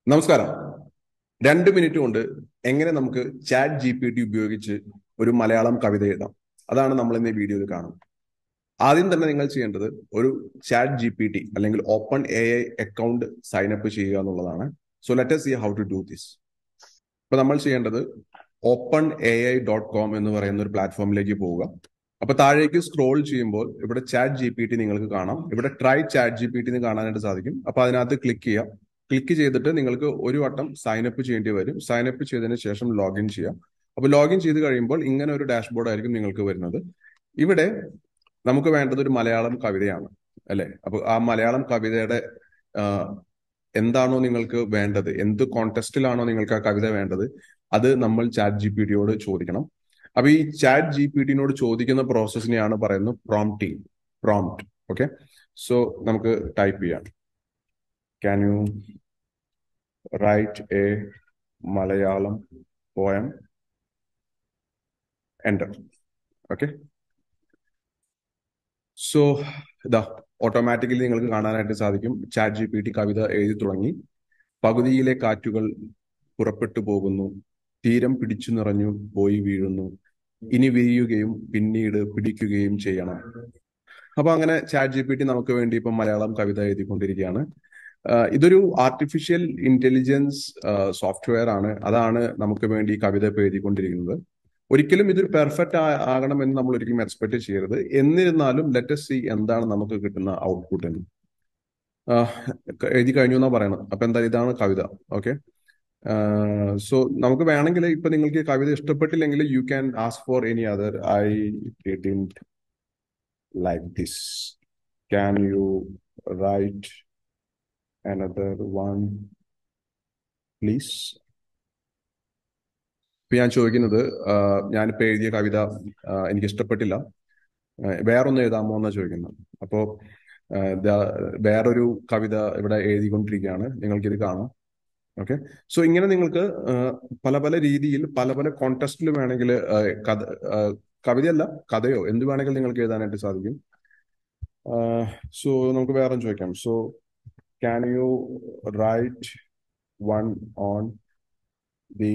നമസ്കാരം രണ്ട് മിനിറ്റ് കൊണ്ട് എങ്ങനെ നമുക്ക് ചാറ്റ് ജി പി ടി ഉപയോഗിച്ച് ഒരു മലയാളം കവിത എഴുതാം അതാണ് നമ്മൾ ഇന്ന് ഈ വീഡിയോയിൽ കാണുന്നത് ആദ്യം തന്നെ നിങ്ങൾ ചെയ്യേണ്ടത് ഒരു ചാറ്റ് ജി പി ടി അല്ലെങ്കിൽ open A I account sign up ചെയ്യുക എന്നുള്ളതാണ് so let see how to do this ഇപ്പൊ നമ്മൾ ചെയ്യേണ്ടത് open A I dot com എന്ന് പറയുന്ന ഒരു പ്ലാറ്റ്ഫോമിലേക്ക് പോവുക അപ്പൊ താഴേക്ക് സ്ക്രോൾ ചെയ്യുമ്പോൾ ഇവിടെ ചാറ്റ് ജി പി ടി നിങ്ങൾക്ക് കാണാം ഇവിടെ try chat G P T എന്ന് കാണാനായിട്ട് സാധിക്കും അപ്പൊ അതിനകത്ത് ക്ലിക്ക് ചെയ്യാം ക്ലിക്ക് ചെയ്തിട്ട് നിങ്ങൾക്ക് ഒരു വട്ടം സൈൻ അപ്പ് ചെയ്യേണ്ടി വരും സൈൻ അപ്പ് ചെയ്തതിന് ശേഷം ലോഗിൻ ചെയ്യാം അപ്പൊ ലോഗിൻ ചെയ്ത് കഴിയുമ്പോൾ ഇങ്ങനെ ഒരു ഡാഷ്ബോർഡ് ആയിരിക്കും നിങ്ങൾക്ക് വരുന്നത് ഇവിടെ നമുക്ക് വേണ്ടത് ഒരു മലയാളം കവിതയാണ് അല്ലെ അപ്പൊ ആ മലയാളം കവിതയുടെ എന്താണോ നിങ്ങൾക്ക് വേണ്ടത് എന്ത് കോണ്ടെസ്റ്റിലാണോ നിങ്ങൾക്ക് ആ കവിത വേണ്ടത് അത് നമ്മൾ ചാറ്റ് ജി പി ടിയോട് ചോദിക്കണം അപ്പൊ ഈ ചാറ്റ് ജി പി ടിനോട് ചോദിക്കുന്ന പ്രോസസ്സിനെയാണ് പറയുന്നത് പ്രോംപ്റ്റിംഗ് പ്രോംപ്റ്റ് ഓക്കെ സോ നമുക്ക് ടൈപ്പ് ചെയ്യാം can you write a Malayalam poem enter okay so ഇതാ ഓട്ടോമാറ്റിക്കലി നിങ്ങൾക്ക് കാണാനായിട്ട് സാധിക്കും ചാറ്റ് ജി പി ടി കവിത എഴുതി തുടങ്ങി പകുതിയിലെ കാറ്റുകൾ പുറപ്പെട്ടു പോകുന്നു തീരം പിടിച്ചു നിറഞ്ഞു പോയി വീഴുന്നു ഇനി വിരിയുകയും പിന്നീട് പിടിക്കുകയും ചെയ്യണം അപ്പൊ അങ്ങനെ ചാറ്റ് ജി പി ടി നമുക്ക് വേണ്ടി ഇപ്പം മലയാളം കവിത എഴുതിക്കൊണ്ടിരിക്കുകയാണ് ഇതൊരു ആർട്ടിഫിഷ്യൽ ഇന്റലിജൻസ് സോഫ്റ്റ്വെയർ ആണ് അതാണ് നമുക്ക് വേണ്ടി കവിത ഇപ്പൊ എഴുതിക്കൊണ്ടിരിക്കുന്നത് ഒരിക്കലും ഇതൊരു പെർഫെക്റ്റ് ആകണമെന്ന് നമ്മൾ ഒരിക്കലും എക്സ്പെക്ട് ചെയ്യരുത് എന്നിരുന്നാലും ലെറ്റസ് സി എന്താണ് നമുക്ക് കിട്ടുന്ന ഔട്ട്പുട്ട് എന്ന് എഴുതി കഴിഞ്ഞു എന്നാ പറയണം അപ്പൊ എന്തായാലും ഇതാണ് കവിത ഓക്കെ സോ നമുക്ക് വേണമെങ്കിൽ ഇപ്പൊ നിങ്ങൾക്ക് കവിത ഇഷ്ടപ്പെട്ടില്ലെങ്കിൽ you can ask for any other I didn't like this can you write another one please ഇപ്പൊ ഞാൻ ചോദിക്കുന്നത് ഞാനിപ്പോ എഴുതിയ കവിത എനിക്ക് ഇഷ്ടപ്പെട്ടില്ല വേറൊന്ന് എഴുതാമോ എന്നാ ചോദിക്കുന്നത് അപ്പോ വേറൊരു കവിത ഇവിടെ എഴുതിക്കൊണ്ടിരിക്കുകയാണ് നിങ്ങൾക്കിത് കാണാം ഓക്കെ സോ ഇങ്ങനെ നിങ്ങൾക്ക് പല പല രീതിയിൽ പല പല കോണ്ടസ്റ്റിൽ വേണമെങ്കിൽ കഥ കവിതയല്ല കഥയോ എന്ത് വേണമെങ്കിൽ നിങ്ങൾക്ക് എഴുതാനായിട്ട് സാധിക്കും സോ നമുക്ക് വേറെ ചോദിക്കാം so can you write one on the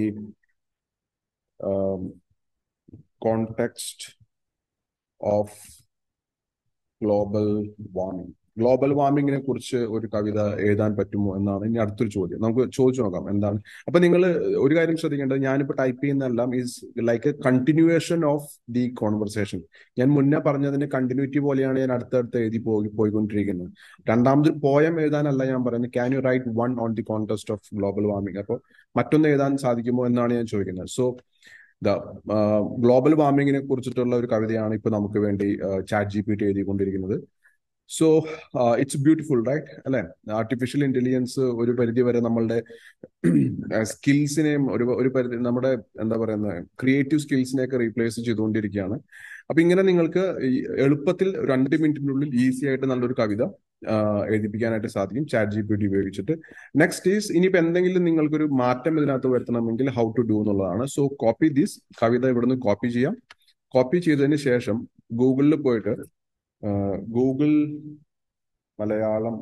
context of global warming global വാർമിങ്ങിനെ കുറിച്ച് ഒരു കവിത എഴുതാൻ പറ്റുമോ എന്നാണ് ഇനി അടുത്തൊരു ചോദ്യം നമുക്ക് ചോദിച്ചു നോക്കാം എന്താണ് അപ്പൊ നിങ്ങൾ ഒരു കാര്യം ശ്രദ്ധിക്കേണ്ടത് ഞാനിപ്പോ ടൈപ്പ് ചെയ്യുന്നതെല്ലാം is like a continuation of the conversation ഞാൻ മുന്നേ പറഞ്ഞതിന്റെ കണ്ടിന്യൂറ്റി പോലെയാണ് ഞാൻ അടുത്തടുത്ത് എഴുതി പോയി പോയിക്കൊണ്ടിരിക്കുന്നത് രണ്ടാമത് പോയം എഴുതാനല്ല ഞാൻ പറയുന്നത് can you write one on the context of global warming അപ്പോൾ മറ്റൊന്ന് എഴുതാൻ സാധിക്കുമോ എന്നാണ് ഞാൻ ചോദിക്കുന്നത് സോ ദ ഗ്ലോബൽ വാർമിങ്ങിനെ കുറിച്ചിട്ടുള്ള ഒരു കവിതയാണ് ഇപ്പൊ നമുക്ക് വേണ്ടി ചാറ്റ് ജി പി ടി എഴുതിക്കൊണ്ടിരിക്കുന്നത് സോ ഇറ്റ്സ് ബ്യൂട്ടിഫുൾ റൈറ്റ് അല്ലെ ആർട്ടിഫിഷ്യൽ ഇന്റലിജൻസ് ഒരു പരിധി വരെ നമ്മളുടെ സ്കിൽസിനെയും ഒരു ഒരു പരിധി നമ്മുടെ എന്താ പറയുന്നത് ക്രിയേറ്റീവ് സ്കിൽസിനെയൊക്കെ റീപ്ലേസ് ചെയ്തുകൊണ്ടിരിക്കുകയാണ് അപ്പൊ ഇങ്ങനെ നിങ്ങൾക്ക് എളുപ്പത്തിൽ രണ്ട് മിനിറ്റിനുള്ളിൽ ഈസി ആയിട്ട് നല്ലൊരു കവിത എഴുതിപ്പിക്കാനായിട്ട് സാധിക്കും ചാറ്റ് ജി പി ടി ഉപയോഗിച്ചിട്ട് നെക്സ്റ്റ് ഈസ് ഇനിയിപ്പോ എന്തെങ്കിലും നിങ്ങൾക്കൊരു മാറ്റം ഇതിനകത്ത് വരുത്തണമെങ്കിൽ ഹൗ ടു ഡു എന്നുള്ളതാണ് സോ കോപ്പി ദിസ് കവിത ഇവിടുന്ന് കോപ്പി ചെയ്യാം കോപ്പി ചെയ്തതിന് ശേഷം ഗൂഗിളിൽ പോയിട്ട് ഗൂഗിൾ മലയാളം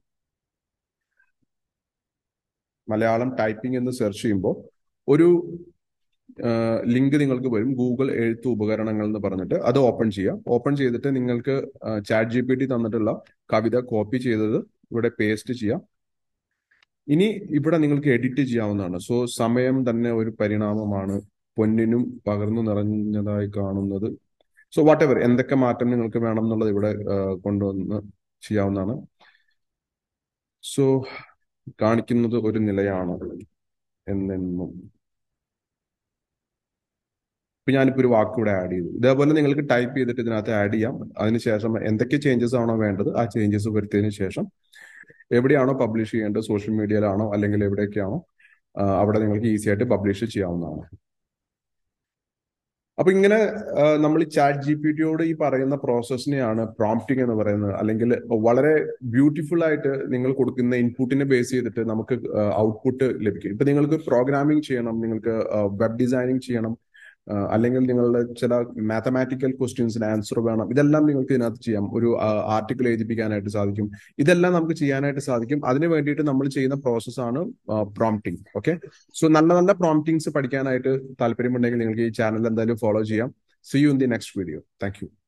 മലയാളം ടൈപ്പിംഗ് എന്ന് സെർച്ച് ചെയ്യുമ്പോൾ ഒരു ലിങ്ക് നിങ്ങൾക്ക് വരും ഗൂഗിൾ എഴുത്ത് ഉപകരണങ്ങൾ എന്ന് പറഞ്ഞിട്ട് അത് ഓപ്പൺ ചെയ്യാം ഓപ്പൺ ചെയ്തിട്ട് നിങ്ങൾക്ക് ചാറ്റ് ജി പി ടി തന്നിട്ടുള്ള കവിത കോപ്പി ചെയ്തത് ഇവിടെ പേസ്റ്റ് ചെയ്യാം ഇനി ഇവിടെ നിങ്ങൾക്ക് എഡിറ്റ് ചെയ്യാവുന്നതാണ് സോ സമയം തന്നെ ഒരു പരിണാമമാണ് പൊന്നിനും പകർന്നു നിറഞ്ഞതായി കാണുന്നത് സോ വാട്ട് എവർ എന്തൊക്കെ മാറ്റം നിങ്ങൾക്ക് വേണം എന്നുള്ളത് ഇവിടെ കൊണ്ടുവന്ന് ചെയ്യാവുന്നതാണ് സോ കാണിക്കുന്നത് ഒരു നിലയാണ് എന്നെന്നും ഇപ്പൊ ഞാനിപ്പോ ഒരു വാക്ക് ഇവിടെ ആഡ് ചെയ്തു ഇതേപോലെ നിങ്ങൾക്ക് ടൈപ്പ് ചെയ്തിട്ട് ഇതിനകത്ത് ആഡ് ചെയ്യാം അതിനുശേഷം എന്തൊക്കെ ചേഞ്ചസ് ആണോ വേണ്ടത് ആ ചേഞ്ചസ് വരുത്തിയതിനു ശേഷം എവിടെയാണോ പബ്ലിഷ് ചെയ്യേണ്ടത് സോഷ്യൽ മീഡിയയിലാണോ അല്ലെങ്കിൽ എവിടെയൊക്കെയാണോ അവിടെ നിങ്ങൾക്ക് ഈസി ആയിട്ട് പബ്ലിഷ് ചെയ്യാവുന്നതാണ് അപ്പൊ ഇങ്ങനെ നമ്മൾ ഈ ചാറ്റ് ജി പി ടിയോട് ഈ പറയുന്ന പ്രോസസ്സിനെയാണ് പ്രോംപ്റ്റിംഗ് എന്ന് പറയുന്നത് അല്ലെങ്കിൽ വളരെ ബ്യൂട്ടിഫുൾ ആയിട്ട് നിങ്ങൾ കൊടുക്കുന്ന ഇൻപുട്ടിനെ ബേസ് ചെയ്തിട്ട് നമുക്ക് ഔട്ട്പുട്ട് ലഭിക്കും ഇപ്പൊ നിങ്ങൾക്ക് പ്രോഗ്രാമിംഗ് ചെയ്യണം നിങ്ങൾക്ക് വെബ് ഡിസൈനിങ് ചെയ്യണം അല്ലെങ്കിൽ നിങ്ങളുടെ ചില മാത്തമാറ്റിക്കൽ ക്വസ്റ്റ്യൻസിന് ആൻസർ വേണം ഇതെല്ലാം നിങ്ങൾക്ക് ഇതിനകത്ത് ചെയ്യാം ഒരു ആർട്ടിക്കിൾ എഴുതിപ്പിക്കാനായിട്ട് സാധിക്കും ഇതെല്ലാം നമുക്ക് ചെയ്യാനായിട്ട് സാധിക്കും അതിന് വേണ്ടിയിട്ട് നമ്മൾ ചെയ്യുന്ന പ്രോസസ്സാണ് പ്രോംപ്റ്റിംഗ് ഓക്കെ സോ നല്ല നല്ല പ്രോംപ്റ്റിങ്സ് പഠിക്കാനായിട്ട് താല്പര്യമുണ്ടെങ്കിൽ നിങ്ങൾക്ക് ഈ ചാനൽ എന്തായാലും ഫോളോ ചെയ്യാം see you in the next video thank U